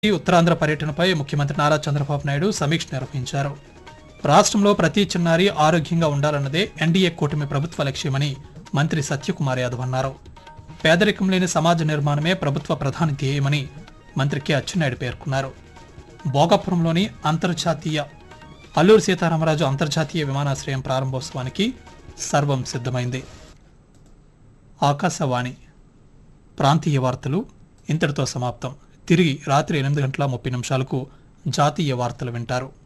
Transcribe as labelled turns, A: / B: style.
A: ఈ ఉత్తరాంధ్ర పర్యటనపై ముఖ్యమంత్రి నారా చంద్రబాబు నాయుడు సమీక్ష నిర్వహించారు రాష్ట్రంలో ప్రతి చిన్నారి ఆరోగ్యంగా ఉండాలన్నదే ఎన్డీఏ కూటమి ప్రభుత్వ లక్ష్యమని మంత్రి సత్యకుమార్ యాదవ్ అన్నారు పేదరికం లేని సమాజ నిర్మాణమే ప్రభుత్వ ప్రధాన ధ్యేయమని మంత్రి కె అచ్చెన్నాయుడు పేర్కొన్నారు భోగాపురంలోని అంతర్జాతీయ అల్లూరు సీతారామరాజు అంతర్జాతీయ విమానాశ్రయం ప్రారంభోత్సవానికి సర్వం సిద్ధమైంది ఆకాశవాణి ప్రాంతీయ వార్తలు ఇంతటితో సమాప్తం తిరిగి రాత్రి ఎనిమిది గంటల ముప్పై నిమిషాలకు జాతీయ వార్తలు వింటారు